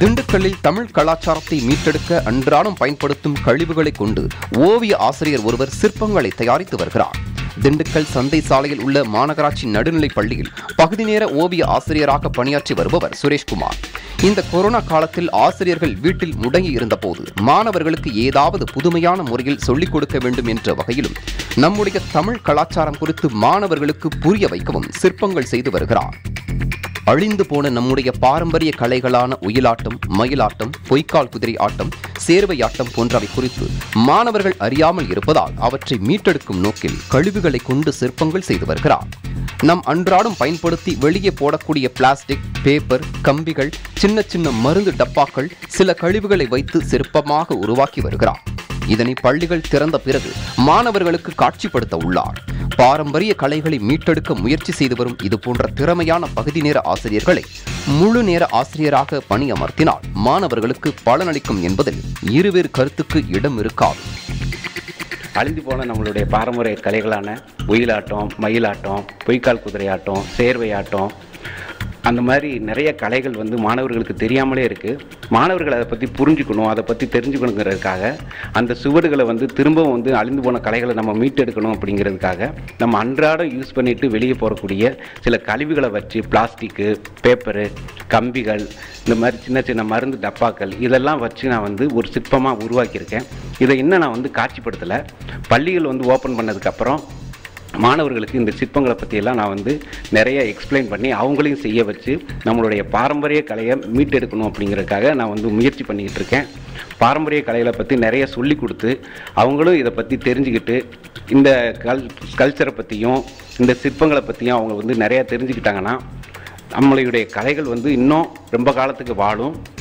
திண்டுக்கல்லில் தமிழ் கலாச்சாரத்தை மீட்டெடுக்க அன்றாடம் பயன்படுத்தும் கழிவுகளை கொண்டு ஓவிய ஆசிரியர் ஒருவர் சிற்பங்களை தயாரித்து வருகிறார் திண்டுக்கல் சந்தை சாலையில் உள்ள மாநகராட்சி நடுநிலைப் பள்ளியில் பகுதி நேர ஓவிய ஆசிரியராக பணியாற்றி வருபவர் சுரேஷ்குமார் இந்த கொரோனா காலத்தில் ஆசிரியர்கள் வீட்டில் முடங்கி இருந்தபோது மாணவர்களுக்கு ஏதாவது புதுமையான முறையில் சொல்லிக் கொடுக்க வேண்டும் என்ற வகையிலும் நம்முடைய தமிழ் கலாச்சாரம் குறித்து மாணவர்களுக்கு புரிய வைக்கவும் சிற்பங்கள் செய்து வருகிறார் அழிந்து போன நம்முடைய பாரம்பரிய கலைகளான ஒயிலாட்டம் மயிலாட்டம் பொய்க்கால் குதிரை ஆட்டம் சேர்வையாட்டம் போன்றவை குறித்து மாணவர்கள் அறியாமல் இருப்பதால் அவற்றை மீட்டெடுக்கும் நோக்கில் கழிவுகளை கொண்டு சிற்பங்கள் செய்து வருகிறார் நம் அன்றாடம் பயன்படுத்தி வெளியே போடக்கூடிய பிளாஸ்டிக் பேப்பர் கம்பிகள் சின்ன சின்ன மருந்து டப்பாக்கள் சில கழிவுகளை வைத்து சிற்பமாக உருவாக்கி வருகிறார் இதனை பள்ளிகள் திறந்த பிறகு மாணவர்களுக்கு காட்சிப்படுத்த உள்ளார் பாரம்பரிய கலைகளை மீட்டெடுக்க முயற்சி செய்து வரும் இதுபோன்ற திறமையான பகுதி நேர ஆசிரியர்களை முழு நேர ஆசிரியராக பணியமர்த்தினால் மாணவர்களுக்கு பலனளிக்கும் என்பதில் இருவேறு கருத்துக்கு இடம் இருக்காது அழிந்து போன நம்மளுடைய பாரம்பரிய கலைகளான ஒயிலாட்டம் மயிலாட்டம் பொய்க்கால் குதிரை ஆட்டம் சேர்வை ஆட்டம் அந்த மாதிரி நிறைய கலைகள் வந்து மாணவர்களுக்கு தெரியாமலே இருக்குது மாணவர்கள் அதை பற்றி புரிஞ்சுக்கணும் அதை பற்றி தெரிஞ்சுக்கணுங்கிறதுக்காக அந்த சுவடுகளை வந்து திரும்பவும் வந்து அழிந்து போன கலைகளை நம்ம மீட்டெடுக்கணும் அப்படிங்கிறதுக்காக நம்ம அன்றாடம் யூஸ் பண்ணிட்டு வெளியே போகக்கூடிய சில கழிவுகளை வச்சு பிளாஸ்டிக்கு பேப்பரு கம்பிகள் இந்த மாதிரி சின்ன சின்ன மருந்து டப்பாக்கள் இதெல்லாம் வச்சு நான் வந்து ஒரு சிற்பமாக உருவாக்கியிருக்கேன் இதை இன்னும் நான் வந்து காட்சிப்படுத்தலை பள்ளிகள் வந்து ஓப்பன் பண்ணதுக்கப்புறம் மாணவர்களுக்கு இந்த சிற்பங்களை பற்றியெல்லாம் நான் வந்து நிறைய எக்ஸ்பிளைன் பண்ணி அவங்களையும் செய்ய வச்சு நம்மளுடைய பாரம்பரிய கலையை மீட்டெடுக்கணும் அப்படிங்கிறதுக்காக நான் வந்து முயற்சி பண்ணிக்கிட்டு இருக்கேன் பாரம்பரிய கலைகளை பற்றி நிறைய சொல்லி கொடுத்து அவங்களும் இதை பற்றி தெரிஞ்சுக்கிட்டு இந்த கல் கல்ச்சரை பற்றியும் இந்த சிற்பங்களை பற்றியும் அவங்க வந்து நிறையா தெரிஞ்சுக்கிட்டாங்கன்னா நம்மளுடைய கலைகள் வந்து இன்னும் ரொம்ப காலத்துக்கு வாழும்